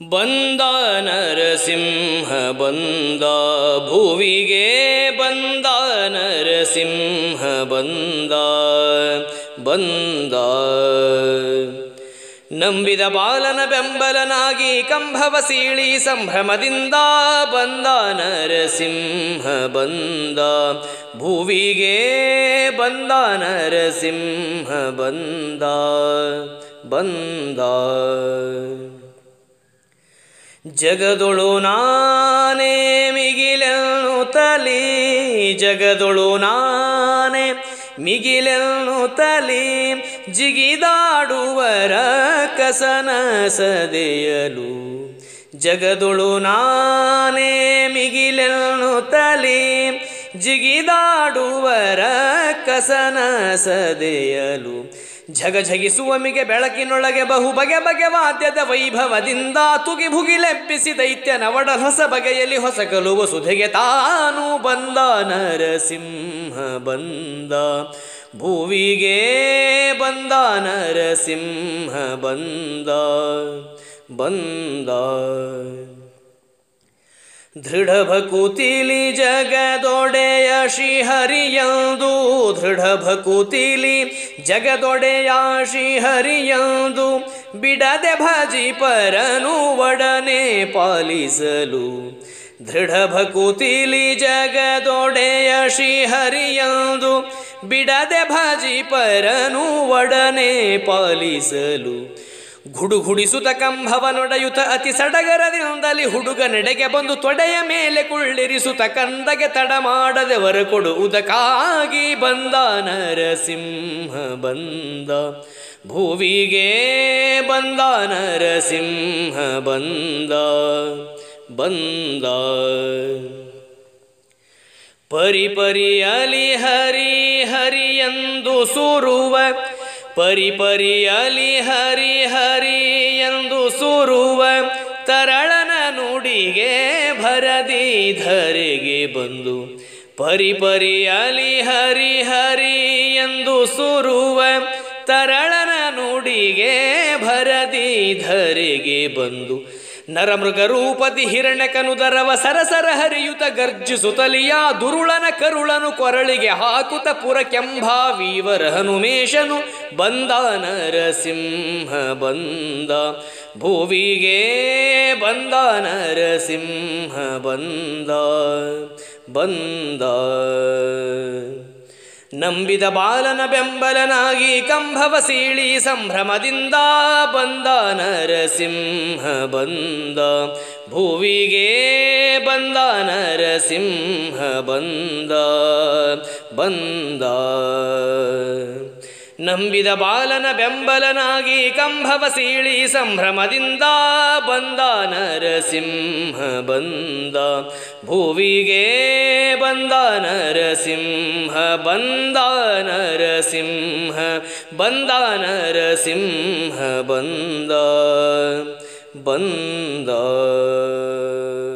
ಬಂದ ನರಸಿಂಹ ಬಂದ ಭುವಿಗೆ ಬಂದ ನರಸಿಂಹ ಬಂದ ಬಂದ ನಂಬಿದ ಬಾಲನ ಬೆಂಬಲನಾಗಿ ಕಂಭವ ಸೀಳಿ ಸಂಭ್ರಮದಿಂದ ಬಂದ ನರಸಿಂಹ ಬಂದ ಭುವಿಗೆ ಬಂದ ನರಸಿಂಹ ಬಂದ ಬಂದ ಜಗದೊಳು ನಾನೇ ಮಿಗಿಲೆನ್ನು ತಲಿ ಜಗದೊಳು ನಾನೇ ಮಿಗಿಲೆನ್ನು ತಲಿ ಜಿಗಿದಾಡುವರ ಕಸನ ಸದೆಯಲು ಜಗದೊಳು ನಾನೇ ಮಿಗಿಲೆನ್ನು ತಲಿ ಜಿಗಿದಾಡುವರ ಕಸನ ಸದೆಯಲು ಝಗಝಗಿಸುವ ಮಿಗೆ ಬೆಳಕಿನೊಳಗೆ ಬಹು ಬಗೆ ಬಗೆ ವಾದ್ಯದ ವೈಭವದಿಂದ ತುಗಿ ಭುಗಿಲೆಬ್ಬಿಸಿ ದೈತ್ಯನ ಒಡ ಹೊಸ ಬಗೆಯಲ್ಲಿ ಹೊಸ ಕಲುವ ಸುಧೆಗೆ ತಾನು ಬಂದ ನರಸಿಂಹ ಬಂದ ಭುವಿಗೆ ಬಂದ ನರಸಿಂಹ ಬಂದ ಬಂದ ದೃಢ ಭಕುತಿಲಿ ಜಗದೊಡೆಯ ಶ್ರೀಹರಿಯಂದು ದೃಢ ಭಕುತಿಲಿ ಜಗದೊಡೆಯ ಶ್ರೀಹರಿಯಂದು ಬಿಡದೆ ಭಜಿ ಪರನು ಒಡನೆ ಪಾಲಿಸಲು ದೃಢ ಭಕುತಿಲಿ ಜಗದೊಡೆಯ ಶ್ರೀಹರಿಯಂದು ಬಿಡದೆ ಭಜಿ ಪರನು ಒಡನೆ ಪಾಲಿಸಲು ಗುಡುಗುಡಿಸುತ್ತ ಕಂಭವನೊಡೆಯುತ ಅತಿ ಸಡಗರದಿಂದಲಿ ಹುಡುಗ ನಡೆಗೆ ಬಂದು ತೊಡೆಯ ಮೇಲೆ ಕುಳ್ಳಿರಿಸುತ್ತ ಕಂದಗೆ ತಡ ಮಾಡದೆ ವರ ಕೊಡುವುದಕ್ಕಾಗಿ ಬಂದ ನರಸಿಂಹ ಬಂದ ಭುವಿಗೆ ಬಂದ ನರಸಿಂಹ ಬಂದ ಬಂದ ಪರಿ ಪರಿಯಲಿ ಹರಿ ಹರಿಯಂದು ಸುರುವ ಪರಿ ಪರಿಯಲಿ ಹರಿ ಹರಿ ಎಂದು ಸುರುವ ತರಳನ ನುಡಿಗೆ ಭರದಿ ಧರೆಗೆ ಬಂದು ಪರಿ ಪರಿಯಲಿ ಹರಿ ಹರಿ ಎಂದು ಸುರುವ ತರಳನ ನುಡಿಗೆ ಭರದಿ ಧರೆಗೆ ಬಂದು ನರಮೃಗ ರೂಪದಿ ಹಿರಣ್ಯಕನುದರವ ಸರಸರ ಹರಿಯುತ ಗರ್ಜಿಸುತ್ತಲಿಯ ದುರುಳನ ಕರುಳನು ಕೊರಳಿಗೆ ಹಾಕುತ್ತ ಪುರ ಕೆಂಭಾವೀವರ ಹನುಮೇಶನು ಬಂದ ನರಸಿಂಹ ಬಂದ ಭುವಿಗೆ ಬಂದ ನರಸಿಂಹ ಬಂದ ಬಂದ ನಂಬಿದ ಬಾಲನ ಬೆಂಬಲನಾಗಿ ಕಂಭವ ಸೀಳಿ ಸಂಭ್ರಮದಿಂದ ಬಂದ ನರಸಿಂಹ ಬಂದ ಭುವಿಗೆ ಬಂದ ನರಸಿಂಹ ಬಂದ ಬಂದ ನಂಬಿದ ಬಾಲನ ಬೆಂಬಲನಾಗಿ ಕಂಭವ ಸೀಳಿ ಸಂಭ್ರಮದಿಂದ ಬಂದ ನರಸಿಂಹ ಬಂದ ಭುವಿಗೆ ಬಂದ ನರಸಿಂಹ ಬಂದ ನರಸಿಂಹ ಬಂದ ನರಸಿಂಹ ಬಂದ ಬಂದ